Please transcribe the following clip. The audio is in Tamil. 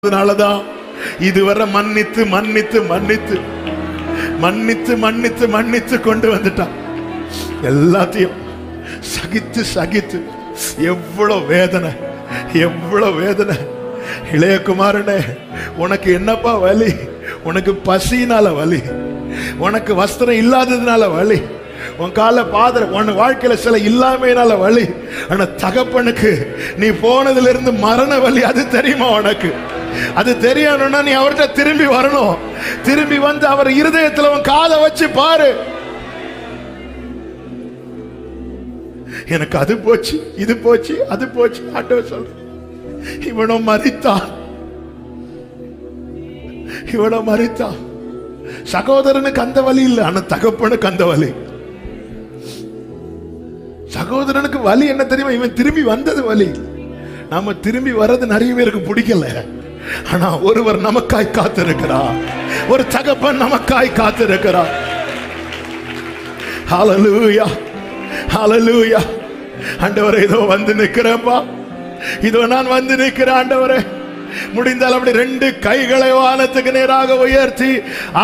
அதனாலதான் இதுவரை மன்னித்து மன்னித்து மன்னித்து மன்னித்து மன்னித்து மன்னித்து கொண்டு வந்துட்டான் எல்லாத்தையும் சகித்து சகித்து எவ்வளவு வேதனை எவ்வளவு வேதனை இளையகுமாரனே உனக்கு என்னப்பா வலி உனக்கு பசினால வலி உனக்கு வஸ்திரம் இல்லாததுனால வலி உன் கால பாதர உன் வாழ்க்கையில சில இல்லாமையினால வலி ஆனா தகப்பனுக்கு நீ போனதுல இருந்து மரண வலி அது தெரியுமா உனக்கு அது தெரியணும்னா நீ அவர்கிட்ட திரும்பி வரணும் திரும்பி வந்து அவர் இருதயத்துல உன் காதை வச்சு பாரு எனக்கு அது போச்சு இது போச்சு அது போச்சு ஆண்டவர் சொல்ற இவனும் மறித்தான் இவனும் மறித்தான் சகோதரனுக்கு அந்த வலி இல்லை ஆனா தகப்பனுக்கு அந்த வலி சகோதரனுக்கு வலி என்ன தெரியுமா இவன் திரும்பி வந்தது வலி நாம திரும்பி வர்றது நிறைய பேருக்கு பிடிக்கல ஆனா ஒருவர் நமக்காய் காத்திருக்கிறார் ஒரு தகப்பன் நமக்காய் காத்திருக்கிறார் ஹalleluya ஹalleluya ஆண்டவரே இதோ வந்து நிக்கிறேன்ப்பா இதோ நான் வந்து நிக்கிறேன் ஆண்டவரே முடிந்தால் அப்படி ரெண்டு கைகளை வானத்துக்கு நேராக உயர்த்தி